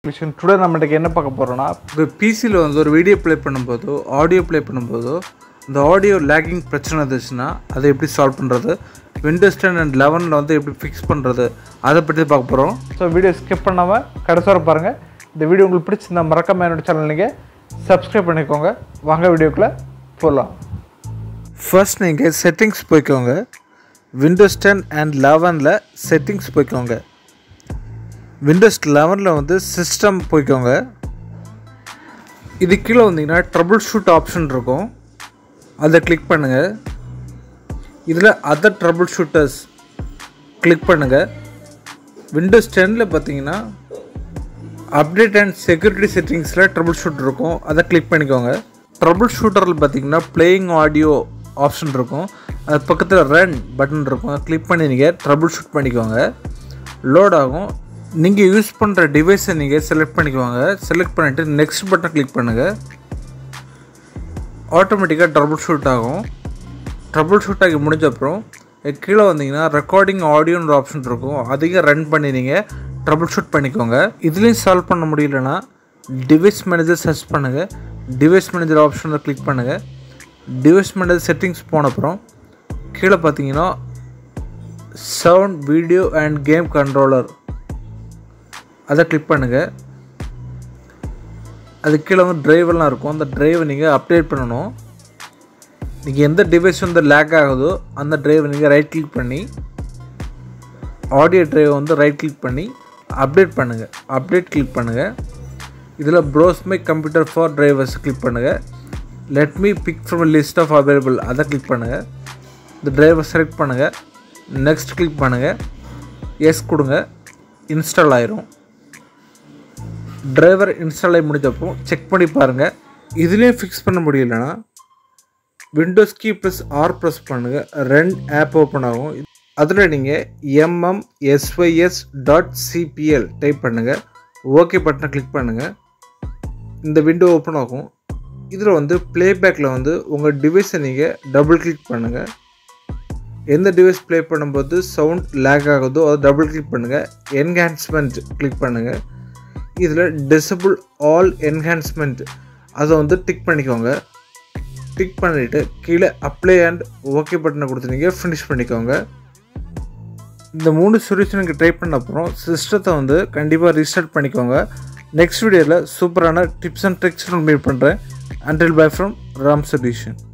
solution today நம்மளுக்கு என்ன பார்க்க போகிறோம்னா உங்கள் பிசியில் வந்து ஒரு வீடியோ ப்ளே பண்ணும்போதோ ஆடியோ ப்ளே பண்ணும்போதோ இந்த ஆடியோ லேகிங் பிரச்சனை இருந்துச்சுன்னா அதை எப்படி சால்வ் பண்ணுறது விண்டோஸ் டென் அண்ட் லெவனில் வந்து எப்படி ஃபிக்ஸ் பண்ணுறது அதை பற்றி பார்க்க போகிறோம் ஸோ வீடியோ ஸ்கிப் பண்ணாமல் கடைசி வரை பாருங்கள் இந்த வீடியோ உங்களுக்கு பிடிச்சிருந்தா மறக்காம என்னோட சேனல் நீங்கள் சப்ஸ்கிரைப் பண்ணிக்கோங்க வாங்க வீடியோக்குள்ளே போகலாம் ஃபர்ஸ்ட் நீங்கள் செட்டிங்ஸ் போய்க்கோங்க விண்டோஸ் டென் அண்ட் லெவனில் செட்டிங்ஸ் போய்க்கோங்க விண்டோஸ் லெவனில் வந்து சிஸ்டம் போய்க்கோங்க இது கீழே வந்தீங்கன்னா ட்ரபுள் ஷூட் ஆப்ஷன் இருக்கும் அதை கிளிக் பண்ணுங்கள் இதில் அதர் ட்ரபுள் ஷூட்டர்ஸ் கிளிக் பண்ணுங்கள் விண்டோஸ் டென்னில் பார்த்தீங்கன்னா அப்டேட் அண்ட் செக்யூரிட்டி செட்டிங்ஸில் ட்ரபுள் ஷூட் இருக்கும் அதை கிளிக் பண்ணிக்கோங்க ட்ரபுள் ஷூட்டரில் பார்த்தீங்கன்னா பிளேயிங் ஆடியோ ஆப்ஷன் இருக்கும் அது பக்கத்தில் ரன் பட்டன் இருக்கும் அதை கிளிக் பண்ணி நீங்கள் ட்ரபுள் ஷூட் பண்ணிக்கோங்க லோட் ஆகும் நீங்கள் யூஸ் பண்ணுற டிவைஸை நீங்கள் செலக்ட் பண்ணிக்கோங்க செலக்ட் பண்ணிவிட்டு நெக்ஸ்ட் பட்டன் கிளிக் பண்ணுங்கள் ஆட்டோமேட்டிக்காக ட்ரபுள் ஷூட் ஆகும் ட்ரபுள் ஷூட் ஆகி முடிஞ்ச அப்புறம் இது கீழே வந்தீங்கன்னா ரெக்கார்டிங் ஆடியோன்ற ஆப்ஷன் இருக்கும் அதையும் ரன் பண்ணி நீங்கள் ட்ரபுள் ஷூட் பண்ணிக்கோங்க இதுலேயும் சால்வ் பண்ண முடியலன்னா டிவைஸ் மேனேஜர் சர்ச் பண்ணுங்கள் டிவைஸ் மேனேஜர் ஆப்ஷனில் கிளிக் பண்ணுங்கள் டிவைஸ் மேனேஜர் செட்டிங்ஸ் போன அப்புறம் கீழே பார்த்தீங்கன்னா sound video and game controller அதை கிளிக் பண்ணுங்கள் அது கீழே வந்து டிரைவெல்லாம் இருக்கும் அந்த டிரைவை நீங்கள் அப்டேட் பண்ணணும் நீங்கள் எந்த டிவைஸ் வந்து லேக் ஆகுதோ அந்த டிரைவை நீங்கள் ரைட் கிளிக் பண்ணி ஆடியோ டிரைவை வந்து ரைட் கிளிக் பண்ணி அப்டேட் பண்ணுங்கள் அப்டேட் கிளிக் பண்ணுங்கள் இதில் browse my computer for drivers click பண்ணுங்கள் let me pick from list of available அதை கிளிக் பண்ணுங்கள் இந்த டிரைவர் செலக்ட் பண்ணுங்கள் நெக்ஸ்ட் கிளிக் பண்ணுங்கள் எஸ் கொடுங்க இன்ஸ்டால் ஆயிரும் டிரைவர் இன்ஸ்டால் ஆகி முடிஞ்சப்போ செக் பண்ணி பாருங்கள் இதுலேயும் ஃபிக்ஸ் பண்ண முடியலன்னா Windows key plus R press பண்ணுங்கள் ரெண்டு ஆப் ஓப்பன் ஆகும் அதில் நீங்கள் MM SYS dot CPL type பண்ணுங்கள் ஓகே பட்டனை கிளிக் பண்ணுங்கள் இந்த விண்டோ ஓப்பன் ஆகும் இதில் வந்து ப்ளேபேக்கில் வந்து உங்கள் டிவைஸை நீங்கள் டபுள் கிளிக் பண்ணுங்கள் எந்த டிவைஸ் ப்ளே பண்ணும்போது சவுண்ட் லேக் ஆகுதோ அதை டபுள் கிளிக் பண்ணுங்கள் என்ஹான்ஸ்மெண்ட் கிளிக் பண்ணுங்கள் இதில் டிசபிள் ஆல் என்ஹான்ஸ்மெண்ட் அதை வந்து டிக் பண்ணிக்கோங்க டிக் பண்ணிவிட்டு கீழே அப்ளை அண்ட் ஓகே பட்டனை கொடுத்து நீங்கள் ஃபினிஷ் பண்ணிக்கோங்க இந்த மூணு சொல்யூஷனுக்கு ட்ரை பண்ண அப்புறம் சிஸ்டத்தை வந்து கண்டிப்பாக ரீஸ்டார்ட் பண்ணிக்கோங்க நெக்ஸ்ட் வீடியோவில் சூப்பரான டிப்ஸ் அண்ட் ட்ரிக்ஸ் மீட் பண்ணுறேன் until bye from Ram solution